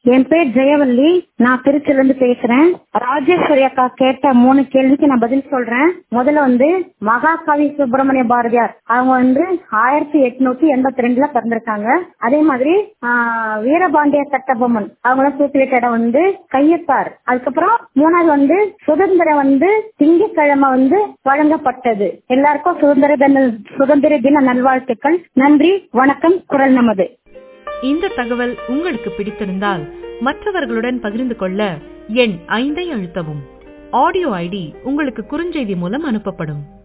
என் பேர் ஜெயவல்லி நான் திருச்சில இருந்து பேசுறேன் ராஜேஸ்வரி அக்கா கேட்ட மூணு கேள்விக்கு நான் பதில் சொல்றேன் முதல்ல வந்து மகாகவி சுப்பிரமணிய பாரதியார் அவங்க வந்து ஆயிரத்தி எட்நூத்தி எண்பத்தி ரெண்டுல பிறந்திருக்காங்க அதே மாதிரி ஆஹ், வீரபாண்டிய கட்டபொம்மன் அவங்கள தூக்கி வைத்த இடம் வந்து கையத்தார் அதுக்கப்புறம் மூணாவது வந்து சுதந்திரம் வந்து திங்கட்கிழமை வந்து வழங்கப்பட்டது எல்லாருக்கும் சுதந்திர தின சுதந்திர தின நல்வாழ்த்துக்கள் நன்றி வணக்கம் குரல் நமது இந்த தகவல் உங்களுக்கு பிடித்திருந்தால் மற்றவர்களுடன் பகிர்ந்து கொள்ள எண் ஐந்தை அழுத்தவும் ஆடியோ ஐடி உங்களுக்கு குறுஞ்செய்தி மூலம் அனுப்பப்படும்